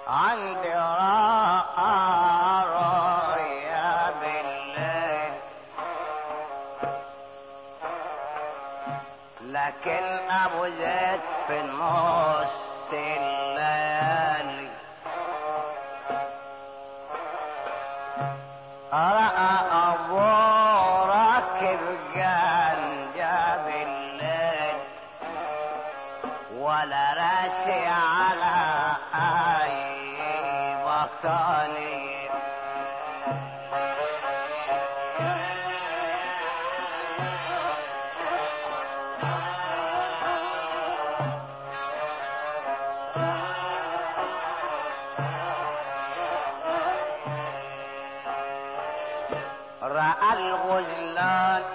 عندي رؤيا بالليل لكن ابو زيد في النص الليالي رأى ابو راكب جنجة بالليل ولا راسي على اي بطاني رأى الغزلان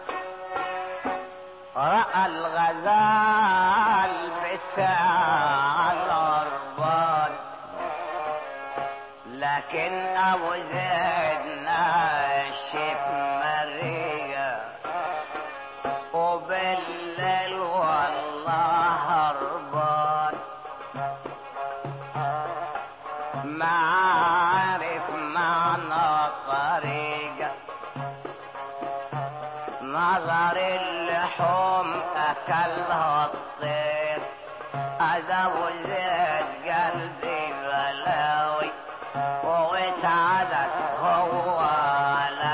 رأى الغزال بتاع الأربان لكن أبو زيد ناشف مرية وبالليل والله هربان ما عارف معنى طريقه نظر اللحوم اكلها الطير اذا وزيد قلبي بلاوي واتعدت هو على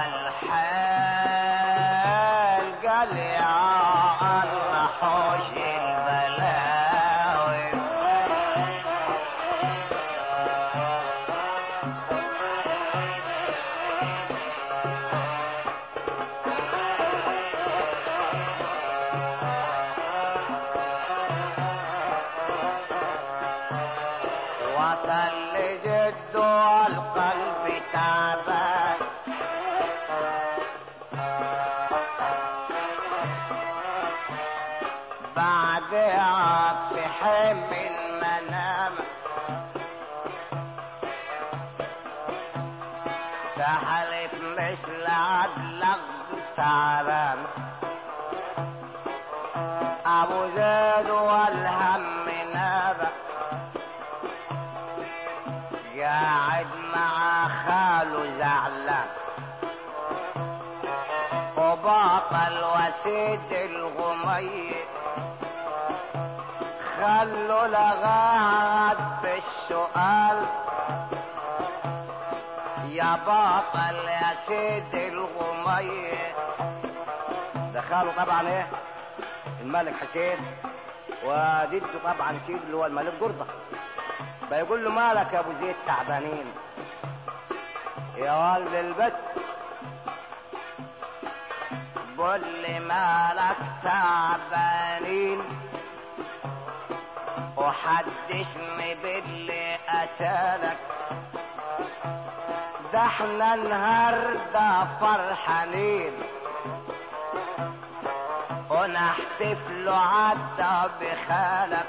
الحال قال يا الله حوش البلاوي وصل لجده القلب تعبان بعد عطف حم المنام تحلف مثل عدلق تعبان ابو زيد والهم نابه قاعد مع خاله زعلان وباطل وسيد الغمي خلوا لغاد بالسؤال يا باطل يا سيد الغمي دخلوا طبعا ايه الملك حسين وجده طبعا سيد اللي هو الملك جرده فيقول له مالك يا ابو زيد تعبانين يا والد البت قول لي مالك تعبانين وحدثني باللي قتلك ده احنا النهارده فرحانين ونحتفلوا عدى بخالك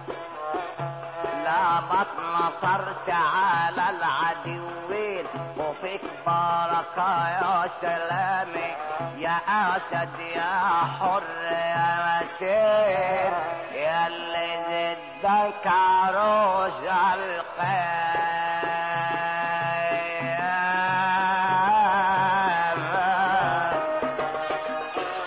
لا بطن صرت على العدوين وفيك بركة يا سلامي يا أسد يا حر يا متين يا اللي زدك عروس القيامة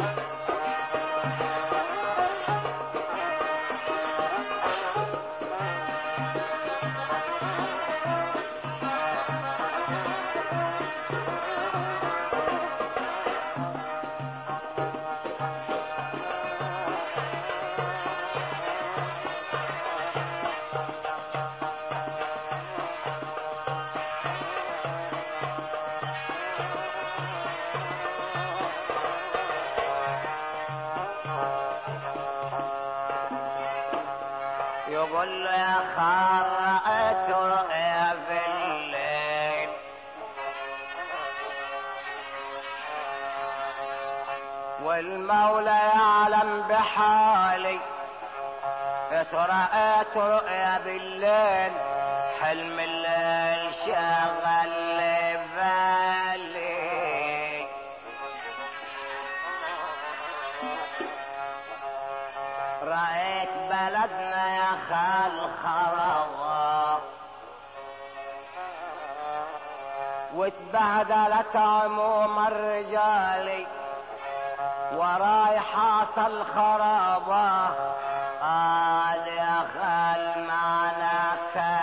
يقول له يا خال رأيت رؤيا في الليل والمولى يعلم بحالي رأيت رؤيا بالليل حلم الليل شغل لي بالي رأيت بلدنا يا خال خرابة اتبهدلت عموم الرجال وراي حاصل خرابة قال يا خال معنا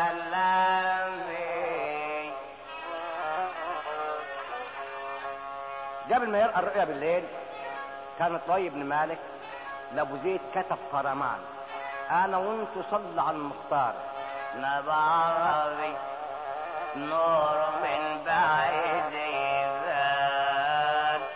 كلامي قبل ما يلقى الرؤيا بالليل كان طيب بن مالك لابو زيد كتب فرمان انا وانتو صلى على المختار نبع عربي نور من بعيد يبان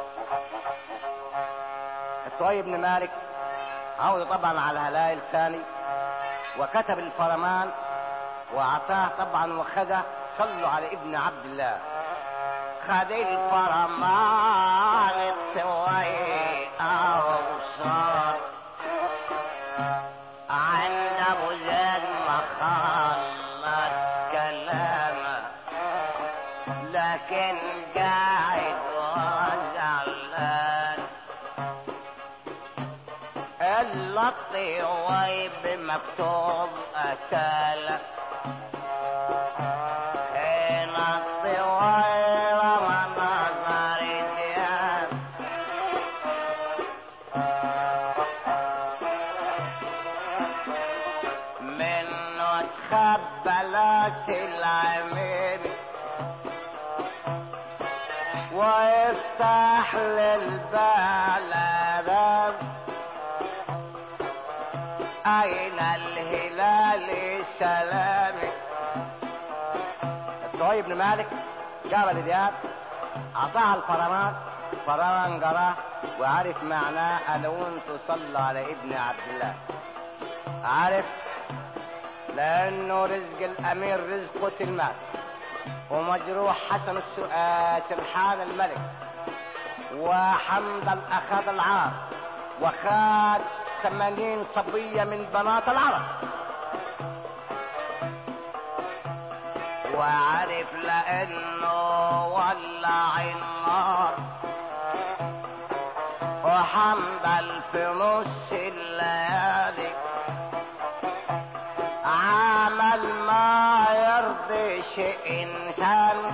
الطيب بن مالك عود طبعا على هلال الثاني وكتب الفرمان واعطاه طبعا وخده صلوا على ابن عبد الله خد الفرمان الطوي اوصار عند ابو زيد ما خلص كلامه لكن قاعد وزعلان اللطي ويب مكتوب أكل حين الطويل ونظر ديان منه تخبلت العميد ويفتح للبلد أين الهلال سلامي الطوي بن مالك جاب لدياب أعطاها الفرمان فرمان قراه وعرف معناه ألو انتو صلى على ابن عبد الله عارف لأنه رزق الأمير رزقه المال ومجروح حسن السؤال سبحان الملك وحمد أخذ العار وخاد ثمانين صبية من بنات العرب وعرف لأنه ولع النار وحمد في نص الليالي عمل ما يرضي شيء انسان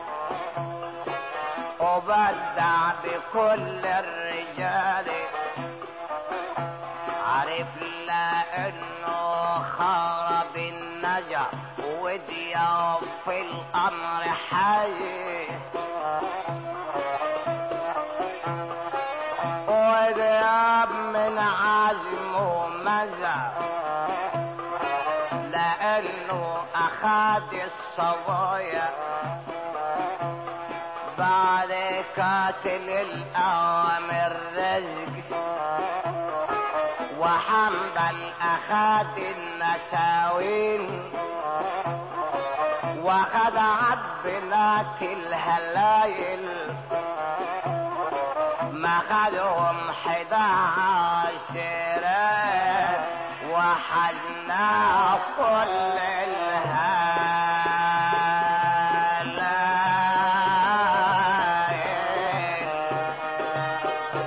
وبدع بكل الرجال عرف لانه خرب النجا وديا في الامر حي ودياب من عزمه مزع لانه اخذ الصبايا بعد قاتل الاوامر رزق وحمد الاخذ النساوين وخد عبنات الهلايل ما خدهم حدا عشرة وحدنا كل الهلايل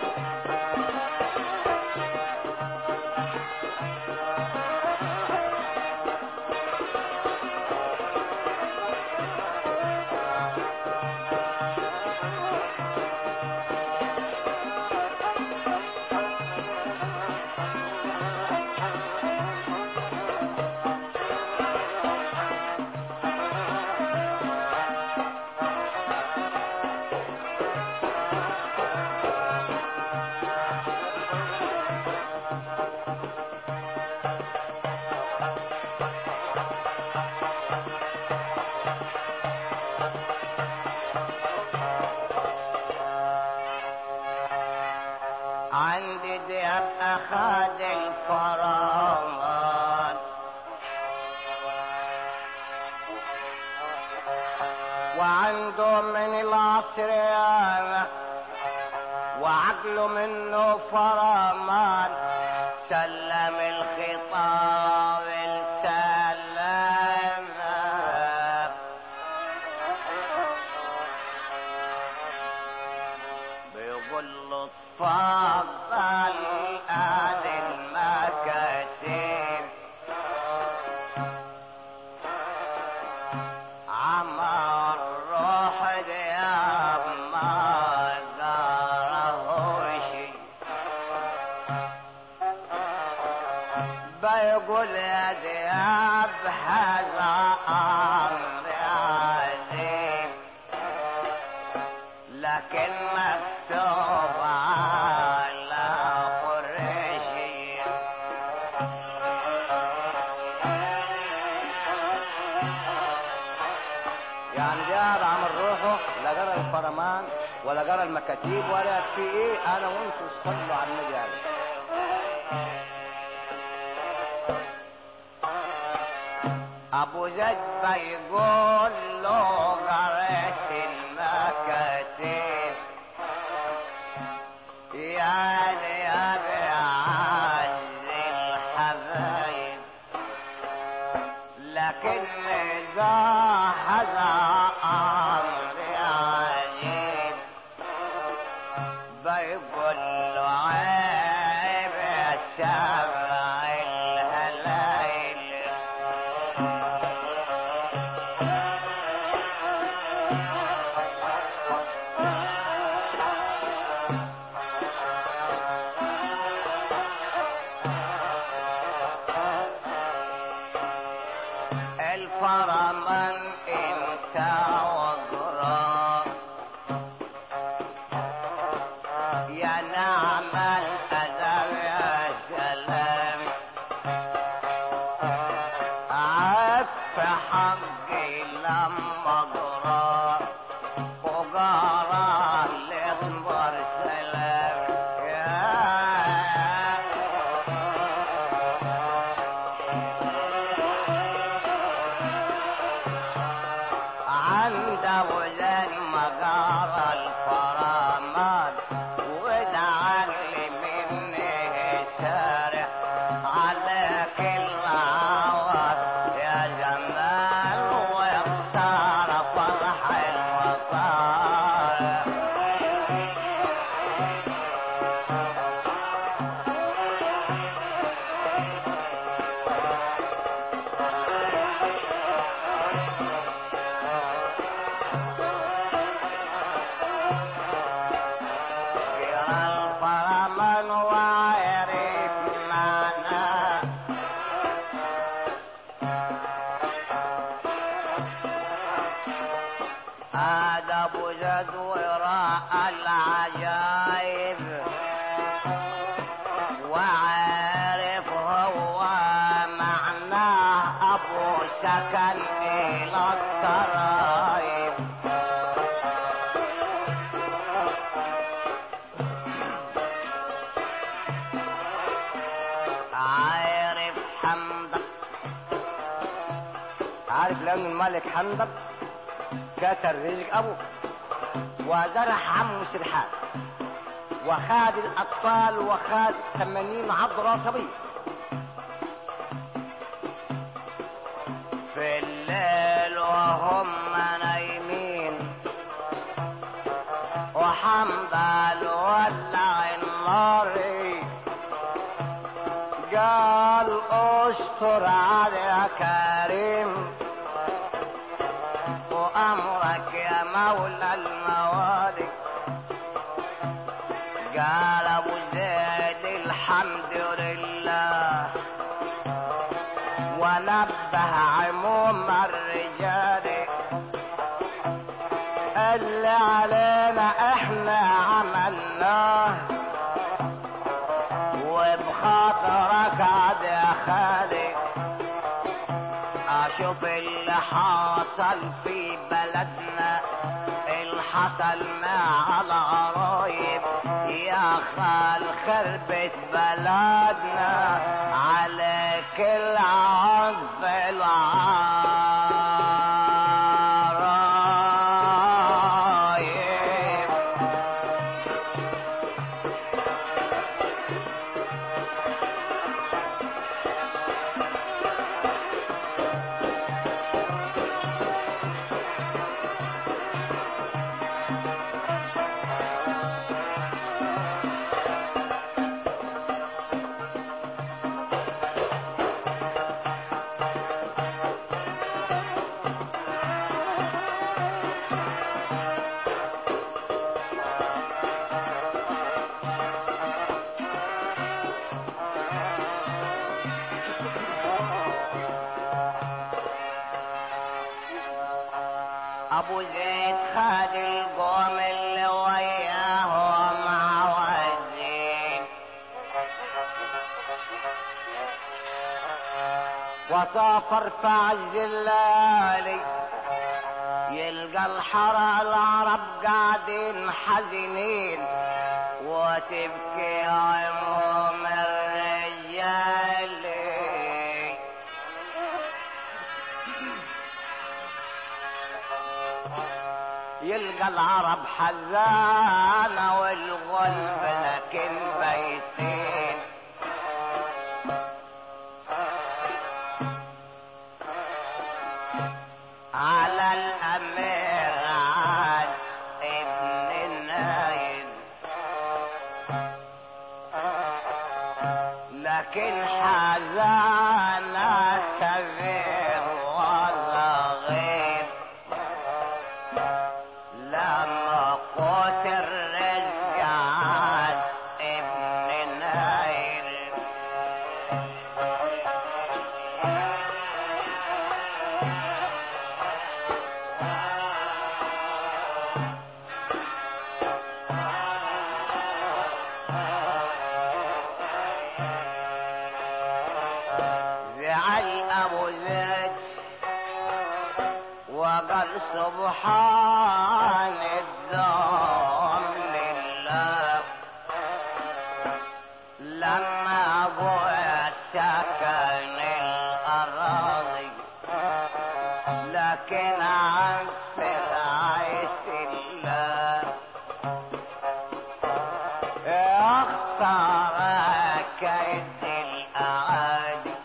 عندي دياب اخذ الفرمان وعنده من العصر ياما وعقله منه فرمان سلم الخطاب السلام بيقول له اتفضل ادي المكان بيقول يا دياب هذا امر عجيب لكن مكتوب على قريشي يعني دياب عمل روحه لا جرى الفرمان ولا جرى المكاتيب ولا في ايه انا وانتوا صلوا على النبي عليه ابو زيد بيقول له قريت المكاتيب يا يا بعز الحبايب لكن اذا هذا امر عجيب بيقول له عيب يا سبع الهلايل الفرمان انت وقرا يا نعم الادب يا سلام عف حقي لما اقرا وقرا الاصبر سلام يا عند ولاد مقار الفرامات والعقل مني سارع على كل عوض يا جمال ويخسر فرح الوطن يرى الفرمان ويعرف معناه هذا ابو زيد وراء العجائب وعارف هو معناه ابو سكن الى الضرايب عارف حمدك عارف لان الملك حمدك كتر رزق ابوه وزرع عمه سرحان وخاد الاطفال وخاد 80 عذراء صبي في الليل وهم نايمين وحنبل ولع النار قال استر على يا كريم وامرك يا مولى الموالي قال ابو زيد الحمد لله ونبه عموم الرجال اللي علينا احنا عملناه وبخاطرك عاد يا خالي اشوف اللي حصل في بلدنا اللي حصل مع العرايب يا خال خربت بلدنا على كل عض العرايب ابو زيد خد القوم اللي وياهم عوزين وسافر في عز الليالي يلقى الحرى العرب قاعدين حزينين وتبكي عموم الرجال يلقى العرب حزانة والغلب لكن بيتين على الأمير عاد ابن النايل لكن حزانة كبير وصغير لما قوت الرزق عاد ابن النايل زعل ابو زيد وقال سبحان الدوم لله لما ابويا سكن الاراضي لكن عن فرعيس الله يا خسارة كيد الأعادي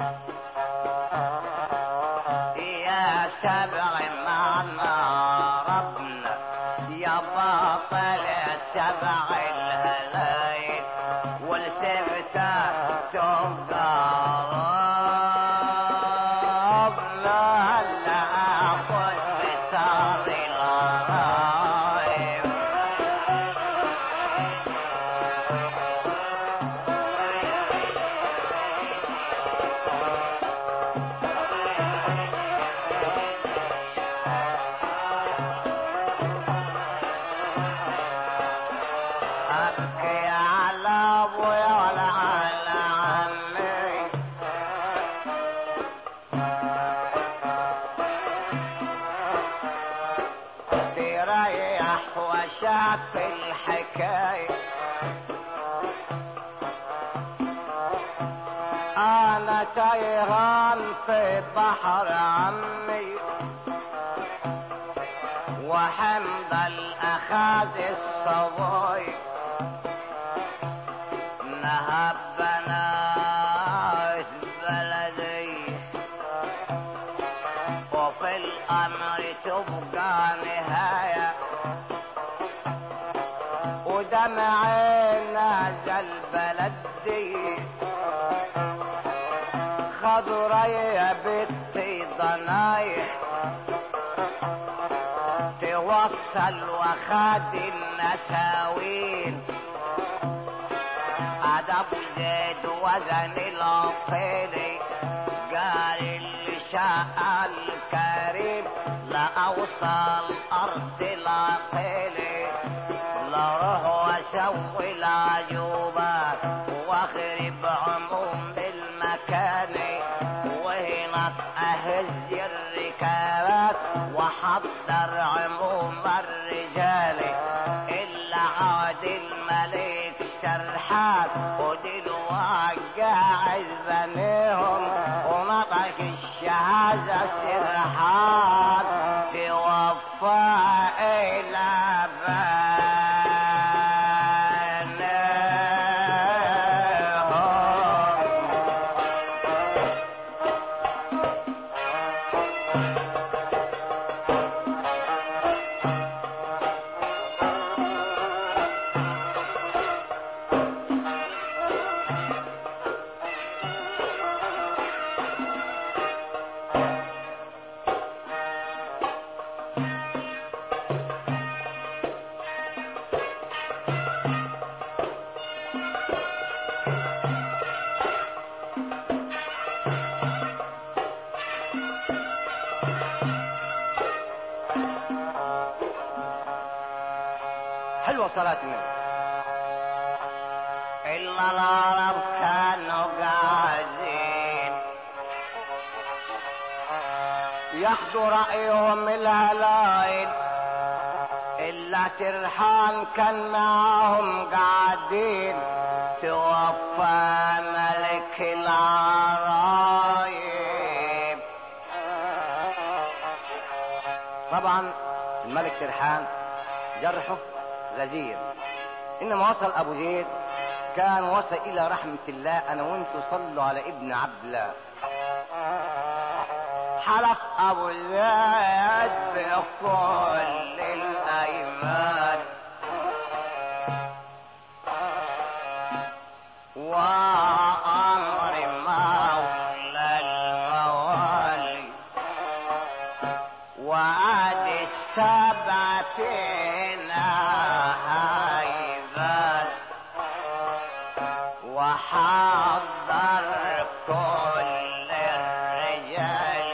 يا سبع معنا ربنا يا باطل سبع الهلايل والسبتة تبقى ربنا لا أخذ بثار الغرايب أبكي على أبويا ولا على عمي تريح وشاف الحكاية أنا تايهان في بحر عمي وحمد الأخاذ الصباي نهب بنات بلدي وفي الأمر تبقى نهاية ودمعي نازل بلدي خضري يا بنتي ضنايح توصل وخد النساوين أدب زيد وزن العقيلي قال اللي شاء الكريم لا أوصل أرض العقيلي لا روح واسوي العجوبات واخرب عموم المكان وهنا اهز الركابات وحضر عموم الرجال الا عاد الملك سرحان ودلوقتي قاعد بنيهم ونطق الشهادة سرحان توفى الى بنيهم وصلات النبي إلا العرب كانوا قاعدين ياخدوا رأيهم الهلايل إلا سرحان كان معاهم قاعدين توفى ملك العرايب طبعا الملك سرحان جرحه غزير انما وصل ابو زيد كان وصل الى رحمة الله انا وانتوا صلوا على ابن عبد الله حلف ابو زيد بكل الايمان وامر مولى الموالي وعد السبع فينا هيبات وحضر كل الرجال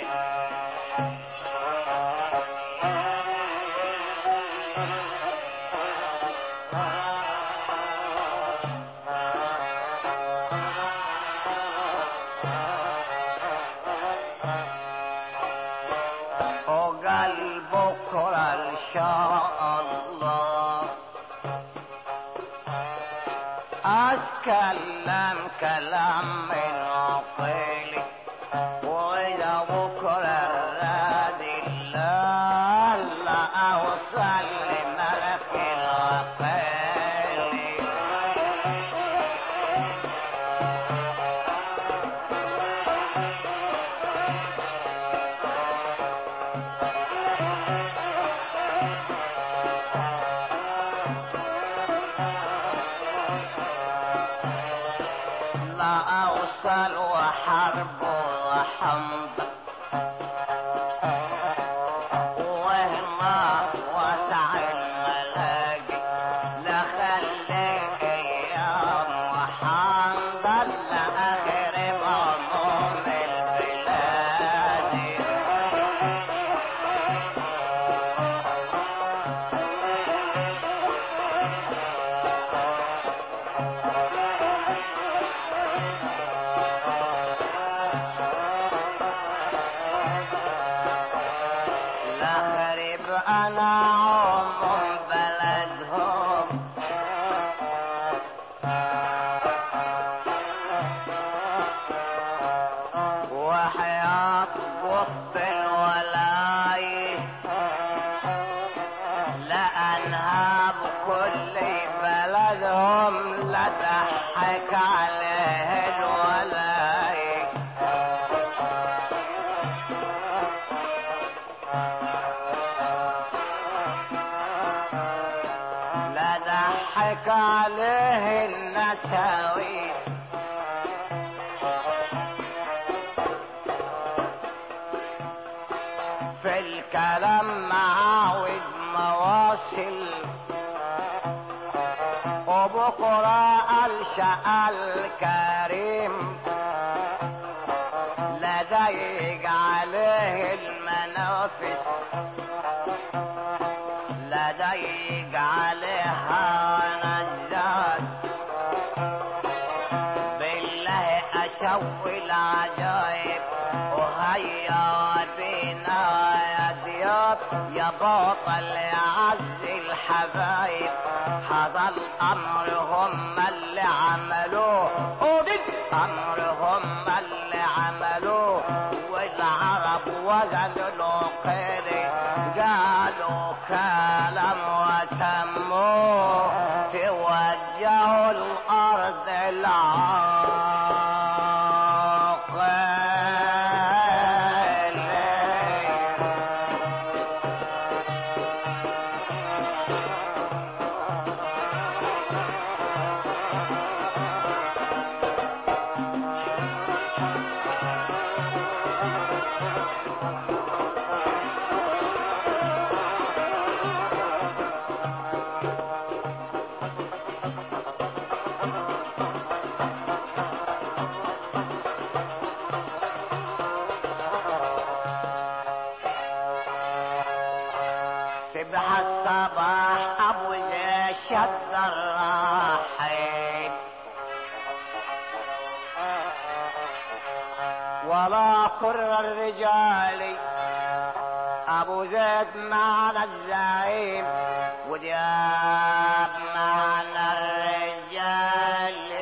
وقال بكرة إن شاء الله أتكلم كلام من عقلي وإذا بكرة راد الله لا أوصل لملك العقل لا أوصل وحرب وحمد وهما وسع الملاقي لا خلي أيام وحمد لا أغرب عموم البلاد لا غريب انا عم بلدهم وحياة قط الولاي لأنها بكل بلدهم لتحك عليه الولاي لا ضحك عليه النساوي في الكلام معاود مواصل وبكرة ألشأ الكريم لا ضيق عليه المنافس لا ضيق عليها نزاد بالله اسوي العجايب وهيا بينا يا دياب يا بطل يا عز الحبايب هذا الامر هم اللي عملوه ودي امر هم اللي عملوه والعرب وزلوا قيري قالوا كلام وتموه توجهوا الارض العاقل ولا قر الرجال ابو زيد معنا الزعيم ودياب معنا الرجال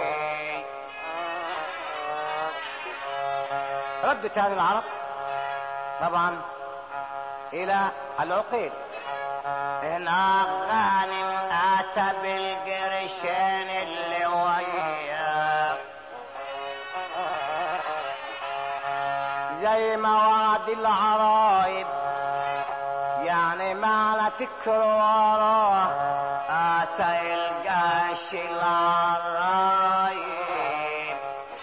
رد تاني العرب طبعا الى العقيد هنا غانم اتى بالقرشين اللي وياه زي مواد العرايب يعني معنى فكر وراه اتى القاش العرايب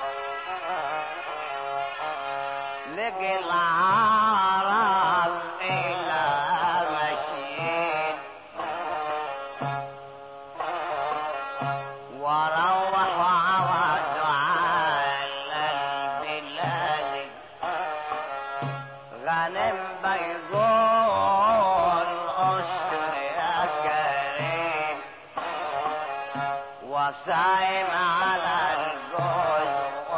لقي العرب الى مشيين وروحوا عوضوا على البلاد غنم بيضون أسر يا كريم وصايم على الجوز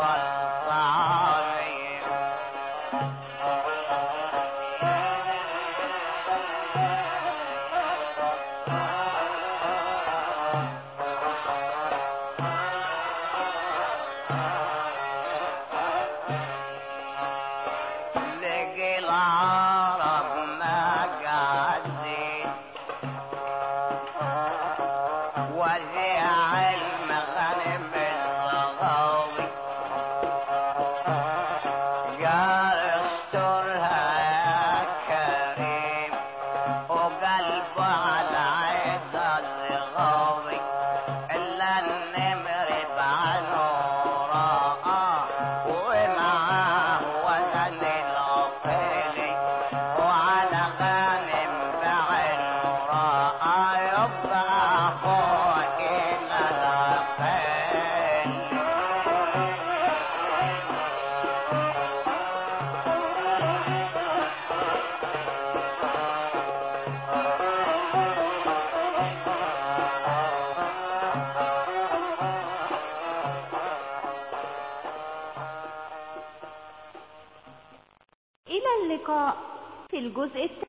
والطعام لقي العرب ما قاعدين وزيع المغنم الرغاوي قال استرها يا كريم وقلبه على عيد الرغاوي الا النمر بعده راى ومعاه وزن العقيل وعلى غانم بعينه راى يبقى فوق العقيل إلى اللقاء في الجزء الثاني